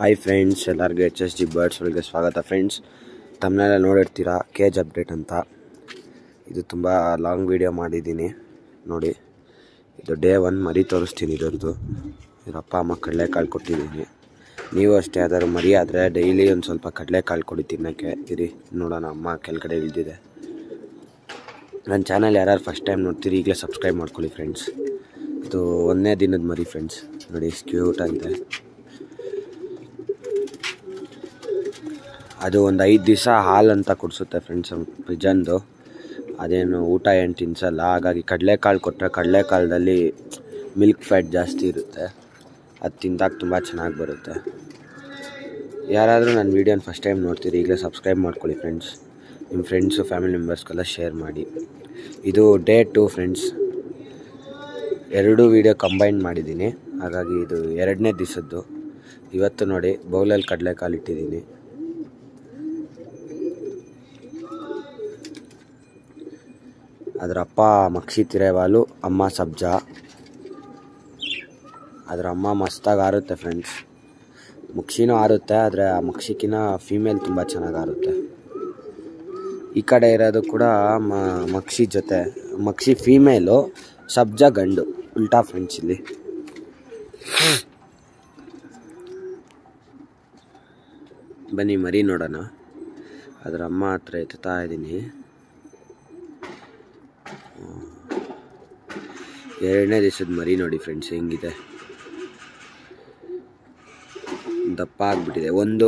hi friends ಎಲ್ಲರಿಗೂ H S G birds ಒಳಗೆ ಸ್ವಾಗತ ಫ್ರೆಂಡ್ಸ್ ತಮ್ಮನೆಲ್ಲ ನೋಡಿರ್ತೀರಾ ಕೇಜ್ ಅಪ್ಡೇಟ್ ಅಂತ ಇದು ತುಂಬ ಲಾಂಗ್ ವಿಡಿಯೋ ಮಾಡಿದ್ದೀನಿ ನೋಡಿ ಇದು ಡೇ ಒನ್ ಮರಿ ತೋರಿಸ್ತೀನಿ ಇದರದ್ದು ಇದ್ರ ಅಪ್ಪ ಅಮ್ಮ ಕಡಲೆಕಾಳು ಕೊಟ್ಟಿದ್ದೀನಿ ನೀವು ಅಷ್ಟೇ ಯಾವ್ದಾದ್ರು ಮರಿ ಆದರೆ ಡೈಲಿ ಒಂದು ಸ್ವಲ್ಪ ಕಡಲೆಕಾಳು ಕೊಡಿ ತಿನ್ನೋಕ್ಕೆ ಇರಿ ನೋಡೋಣ ಅಮ್ಮ ಕೆಳಗಡೆ ಇಳಿದಿದೆ ನನ್ನ ಚಾನಲ್ ಯಾರ್ಯಾರು ಫಸ್ಟ್ ಟೈಮ್ ನೋಡ್ತೀರಿ ಈಗಲೇ ಸಬ್ಸ್ಕ್ರೈಬ್ ಮಾಡ್ಕೊಳ್ಳಿ ಫ್ರೆಂಡ್ಸ್ ಇದು ಒಂದನೇ ದಿನದ ಮರಿ ಫ್ರೆಂಡ್ಸ್ ನೋಡಿ ಕ್ಯೂಟ್ ಆಗಿದೆ ಅದು ಒಂದು ಐದು ದಿವಸ ಹಾಲು ಅಂತ ಕೊಡಿಸುತ್ತೆ ಫ್ರೆಂಡ್ಸ್ ಫ್ರಿಜ್ಜಂದು ಅದೇನು ಊಟ ಏನು ತಿನ್ಸಲ್ಲ ಹಾಗಾಗಿ ಕಡಲೆಕಾಳು ಕೊಟ್ಟರೆ ಕಡಲೆಕಾಳದಲ್ಲಿ ಮಿಲ್ಕ್ ಫ್ಯಾಟ್ ಜಾಸ್ತಿ ಇರುತ್ತೆ ಅದು ತಿಂದಾಗ ತುಂಬ ಚೆನ್ನಾಗಿ ಬರುತ್ತೆ ಯಾರಾದರೂ ನನ್ನ ವೀಡಿಯೋನ ಫಸ್ಟ್ ಟೈಮ್ ನೋಡ್ತೀರಿ ಈಗಲೇ ಸಬ್ಸ್ಕ್ರೈಬ್ ಮಾಡ್ಕೊಳ್ಳಿ ಫ್ರೆಂಡ್ಸ್ ನಿಮ್ಮ ಫ್ರೆಂಡ್ಸು ಫ್ಯಾಮಿಲಿ ಮೆಂಬರ್ಸ್ಗೆಲ್ಲ ಶೇರ್ ಮಾಡಿ ಇದು ಡೇ ಟು ಫ್ರೆಂಡ್ಸ್ ಎರಡು ವೀಡಿಯೋ ಕಂಬೈನ್ ಮಾಡಿದ್ದೀನಿ ಹಾಗಾಗಿ ಇದು ಎರಡನೇ ದಿವಸದ್ದು ಇವತ್ತು ನೋಡಿ ಬೌಲಲ್ಲಿ ಕಡಲೆಕಾಳು ಇಟ್ಟಿದ್ದೀನಿ ಅದರ ಅಪ್ಪ ಮಕ್ಷಿ ತಿರೇವಾಲು ಅಮ್ಮ ಸಬ್ಜಾ ಅದರ ಅಮ್ಮ ಮಸ್ತಾಗಿ ಆರುತ್ತೆ ಫ್ರೆಂಡ್ಸ್ ಮಕ್ಷಿನೂ ಆರುತ್ತೆ ಆದರೆ ಆ ಮಕ್ಷಿಕಿನ ಫೀಮೇಲ್ ತುಂಬ ಚೆನ್ನಾಗಿ ಆರುತ್ತೆ ಈ ಕಡೆ ಇರೋದು ಕೂಡ ಮ ಮಕ್ಷಿ ಜೊತೆ ಮಕ್ಷಿ ಫೀಮೇಲು ಸಬ್ಜಾ ಗಂಡು ಉಲ್ಟಾ ಫ್ರೆಂಡ್ಸ್ ಇಲ್ಲಿ ಬನ್ನಿ ಮರಿ ನೋಡೋಣ ಅದರ ಅಮ್ಮ ಹತ್ರ ಎತ್ತಾ ಇದ್ದೀನಿ ಎರಡನೇ ದಿವಸದ ಮರಿ ನೋಡಿ ಫ್ರೆಂಡ್ಸ್ ಹೆಂಗಿದೆ ದಪ್ಪ ಆಗಿಬಿಟ್ಟಿದೆ ಒಂದು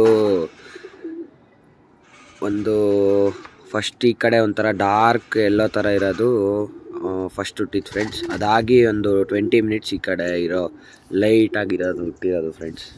ಒಂದು ಫಸ್ಟ್ ಈ ಕಡೆ ಒಂಥರ ಡಾರ್ಕ್ ಎಲ್ಲೋ ಥರ ಇರೋದು ಫಸ್ಟ್ ಹುಟ್ಟಿತ್ತು ಫ್ರೆಂಡ್ಸ್ ಅದಾಗಿ ಒಂದು ಟ್ವೆಂಟಿ ಮಿನಿಟ್ಸ್ ಈ ಕಡೆ ಇರೋ ಲೈಟಾಗಿರೋದು ಹುಟ್ಟಿರೋದು ಫ್ರೆಂಡ್ಸ್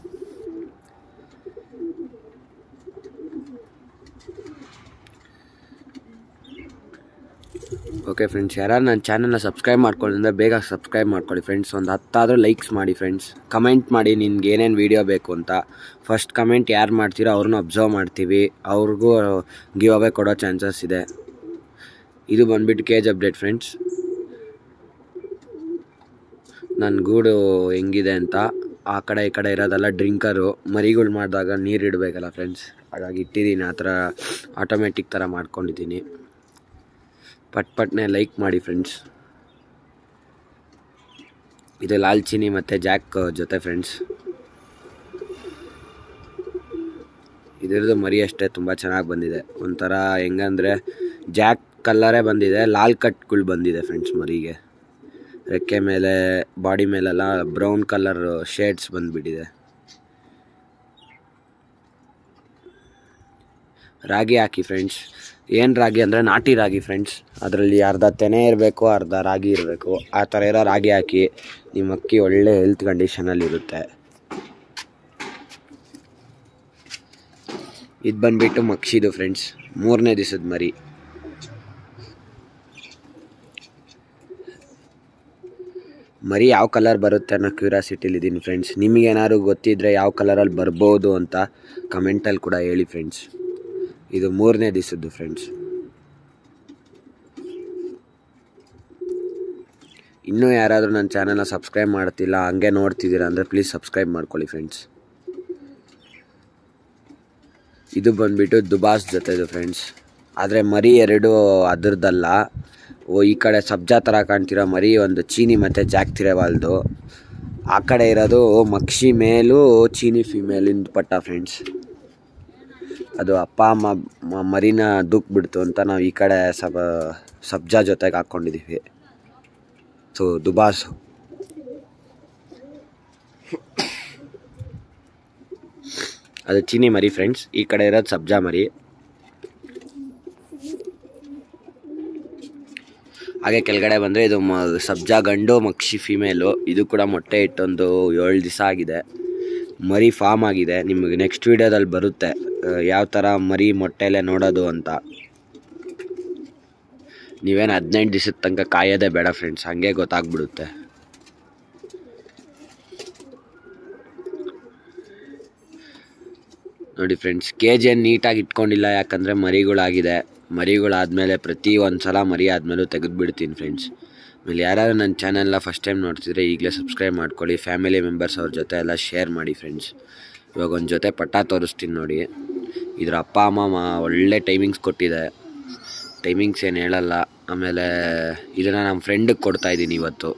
ಓಕೆ ಫ್ರೆಂಡ್ಸ್ ಯಾರು ನನ್ನ ಚಾನಲ್ನ ಸಬ್ಸ್ಕ್ರೈಬ್ ಮಾಡ್ಕೊಳ್ಳಿ ಬೇಗ ಸಬ್ಸ್ಕ್ರೈಬ್ ಮಾಡ್ಕೊಳ್ಳಿ ಫ್ರೆಂಡ್ಸ್ ಒಂದು ಹತ್ತಾದರೂ ಲೈಕ್ಸ್ ಮಾಡಿ ಫ್ರೆಂಡ್ಸ್ ಕಮೆಂಟ್ ಮಾಡಿ ನಿನ್ಗೆ ಏನೇನು ವೀಡಿಯೋ ಬೇಕು ಅಂತ ಫಸ್ಟ್ ಕಮೆಂಟ್ ಯಾರು ಮಾಡ್ತೀರೋ ಅವ್ರನ್ನೂ ಅಬ್ಸರ್ವ್ ಮಾಡ್ತೀವಿ ಅವ್ರಿಗೂ ಗಿವ್ ಅವೇ ಕೊಡೋ ಚಾನ್ಸಸ್ ಇದೆ ಇದು ಬಂದ್ಬಿಟ್ಟು ಕೇಜ್ ಅಪ್ಡೇಟ್ ಫ್ರೆಂಡ್ಸ್ ನನ್ನ ಗೂಡು ಹೆಂಗಿದೆ ಅಂತ ಆ ಕಡೆ ಈ ಕಡೆ ಇರೋದೆಲ್ಲ ಡ್ರಿಂಕರು ಮರಿಗಳು ಮಾಡಿದಾಗ ನೀರು ಇಡಬೇಕಲ್ಲ ಫ್ರೆಂಡ್ಸ್ ಹಾಗಾಗಿ ಇಟ್ಟಿದ್ದೀನಿ ಆ ಥರ ಆಟೋಮೆಟಿಕ್ ಥರ ಮಾಡ್ಕೊಂಡಿದ್ದೀನಿ ಪಟ್ ಪಟ್ನೆ ಲೈಕ್ ಮಾಡಿ ಫ್ರೆಂಡ್ಸ್ ಇದು ಲಾಲ್ಚಿನಿ ಮತ್ತು ಜಾಕ್ ಜೊತೆ ಫ್ರೆಂಡ್ಸ್ ಇದರದ್ದು ಮರಿ ಅಷ್ಟೇ ತುಂಬ ಚೆನ್ನಾಗಿ ಬಂದಿದೆ ಒಂಥರ ಹೆಂಗಂದರೆ ಜಾಕ್ ಕಲ್ಲರೇ ಬಂದಿದೆ ಲಾಲ್ ಕಟ್ಗಳು ಬಂದಿದೆ ಫ್ರೆಂಡ್ಸ್ ಮರಿಗೆ ರೆಕ್ಕೆ ಮೇಲೆ ಬಾಡಿ ಮೇಲೆಲ್ಲ ಬ್ರೌನ್ ಕಲರ್ ಶೇಡ್ಸ್ ಬಂದುಬಿಟ್ಟಿದೆ ರಾಗಿ ಹಾಕಿ ಫ್ರೆಂಡ್ಸ್ ಏನು ರಾಗಿ ಅಂದರೆ ನಾಟಿ ರಾಗಿ ಫ್ರೆಂಡ್ಸ್ ಅದರಲ್ಲಿ ಅರ್ಧ ತೆನೆ ಇರಬೇಕು ಅರ್ಧ ರಾಗಿ ಇರಬೇಕು ಆ ಥರ ಇರೋ ರಾಗಿ ಹಾಕಿ ನಿಮ್ಮ ಅಕ್ಕಿ ಒಳ್ಳೆ ಹೆಲ್ತ್ ಕಂಡೀಷನಲ್ಲಿ ಇರುತ್ತೆ ಇದು ಬಂದುಬಿಟ್ಟು ಮಕ್ಷಿದು ಫ್ರೆಂಡ್ಸ್ ಮೂರನೇ ದಿವಸದ ಮರಿ ಮರಿ ಯಾವ ಕಲರ್ ಬರುತ್ತೆ ಅನ್ನೋ ಕ್ಯೂರಿಯಾಸಿಟಿಲಿದ್ದೀನಿ ಫ್ರೆಂಡ್ಸ್ ನಿಮಗೇನಾದ್ರು ಗೊತ್ತಿದ್ದರೆ ಯಾವ ಕಲರಲ್ಲಿ ಬರ್ಬೋದು ಅಂತ ಕಮೆಂಟಲ್ಲಿ ಕೂಡ ಹೇಳಿ ಫ್ರೆಂಡ್ಸ್ ಇದು ಮೂರನೇ ದಿವಸದ್ದು ಫ್ರೆಂಡ್ಸ್ ಇನ್ನೂ ಯಾರಾದರೂ ನನ್ನ ಚಾನಲ್ನ ಸಬ್ಸ್ಕ್ರೈಬ್ ಮಾಡ್ತಿಲ್ಲ ಹಂಗೆ ನೋಡ್ತಿದ್ದೀರಾ ಅಂದರೆ ಪ್ಲೀಸ್ ಸಬ್ಸ್ಕ್ರೈಬ್ ಮಾಡ್ಕೊಳ್ಳಿ ಫ್ರೆಂಡ್ಸ್ ಇದು ಬಂದುಬಿಟ್ಟು ದುಬಾಸ್ ಜೊತೆದು ಫ್ರೆಂಡ್ಸ್ ಆದರೆ ಮರಿ ಎರಡು ಅದರದ್ದಲ್ಲ ಓ ಈ ಕಡೆ ಸಬ್ಜಾ ಥರ ಕಾಣ್ತಿರೋ ಮರಿ ಒಂದು ಚೀನಿ ಮತ್ತು ಜಾಕ್ ತಿರೇವಾಲ್ದು ಆ ಕಡೆ ಇರೋದು ಮಕ್ಷಿ ಮೇಲೂ ಚೀನಿ ಫಿಮೇಲಿಂದ ಪಟ್ಟ ಫ್ರೆಂಡ್ಸ್ ಅದು ಅಪ್ಪ ಅಮ್ಮ ಮರಿನ ದುಕ್ ಬಿಡ್ತು ಅಂತ ನಾವು ಈ ಕಡೆ ಸಬ ಸಬ್ಜಾ ಜೊತೆಗೆ ಹಾಕ್ಕೊಂಡಿದ್ದೀವಿ ಸೊ ದುಬಾಸ್ ಅದು ಚೀನಿ ಮರಿ ಫ್ರೆಂಡ್ಸ್ ಈ ಕಡೆ ಇರೋದು ಸಬ್ಜಾ ಮರಿ ಹಾಗೆ ಕೆಳಗಡೆ ಬಂದರೆ ಇದು ಮ ಸಬ್ಜಾ ಗಂಡು ಮಕ್ಷಿ ಫಿಮೇಲು ಇದು ಕೂಡ ಮೊಟ್ಟೆ ಇಟ್ಟೊಂದು ಏಳು ದಿವಸ ಆಗಿದೆ ಮರಿ ಫಾರ್ಮ್ ಆಗಿದೆ ನಿಮಗೆ ನೆಕ್ಸ್ಟ್ ವೀಡಿಯೋದಲ್ಲಿ ಬರುತ್ತೆ ಯಾವ ಥರ ಮರಿ ಮೊಟ್ಟೆಲೆ ನೋಡೋದು ಅಂತ ನೀವೇನು ಹದಿನೆಂಟು ದಿವಸದ ತನಕ ಕಾಯೋದೇ ಬೇಡ ಫ್ರೆಂಡ್ಸ್ ಹಾಗೆ ಗೊತ್ತಾಗ್ಬಿಡುತ್ತೆ ನೋಡಿ ಫ್ರೆಂಡ್ಸ್ ಕೇಜ್ ಏನು ನೀಟಾಗಿ ಇಟ್ಕೊಂಡಿಲ್ಲ ಯಾಕಂದರೆ ಮರಿಗಳಾಗಿದೆ ಮರಿಗಳಾದಮೇಲೆ ಪ್ರತಿ ಒಂದು ಸಲ ಮರಿ ಆದಮೇಲೂ ತೆಗೆದುಬಿಡ್ತೀನಿ ಫ್ರೆಂಡ್ಸ್ ಆಮೇಲೆ ಯಾರಾದ್ರು ನನ್ನ ಚಾನೆಲ್ನ ಫಸ್ಟ್ ಟೈಮ್ ನೋಡ್ತಿದ್ರೆ ಈಗಲೇ ಸಬ್ಸ್ಕ್ರೈಬ್ ಮಾಡ್ಕೊಳ್ಳಿ ಫ್ಯಾಮಿಲಿ ಮೆಂಬರ್ಸ್ ಅವ್ರ ಜೊತೆ ಎಲ್ಲ ಶೇರ್ ಮಾಡಿ ಫ್ರೆಂಡ್ಸ್ ಇವಾಗ ಒಂದು ಜೊತೆ ಪಟ್ಟ ತೋರಿಸ್ತೀನಿ ನೋಡಿ ಇದ್ರ ಅಪ್ಪ ಅಮ್ಮ ಮಾ- ಒಳ್ಳೆ ಟೈಮಿಂಗ್ಸ್ ಕೊಟ್ಟಿದೆ ಟೈಮಿಂಗ್ಸ್ ಏನು ಹೇಳಲ್ಲ ಆಮೇಲೆ ಇದನ್ನು ನಮ್ಮ ಫ್ರೆಂಡಿಗೆ ಕೊಡ್ತಾ ಇದ್ದೀನಿ ಇವತ್ತು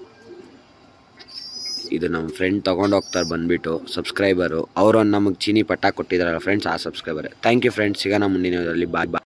ಇದು ನಮ್ಮ ಫ್ರೆಂಡ್ ತೊಗೊಂಡು ಹೋಗ್ತಾರೆ ಬಂದುಬಿಟ್ಟು ಸಬ್ಸ್ಕ್ರೈಬರು ಅವರು ನಮಗೆ ಚೀನಿ ಪಟ್ಟ ಕೊಟ್ಟಿದ್ದಾರಲ್ಲ ಫ್ರೆಂಡ್ಸ್ ಆ ಸಬ್ಸ್ಕ್ರೈಬರೇ ಥ್ಯಾಂಕ್ ಯು ಫ್ರೆಂಡ್ಸ್ ಸಿಗೋಣ ಮುಂದಿನ ಬಾಯ್ ಬಾಯ್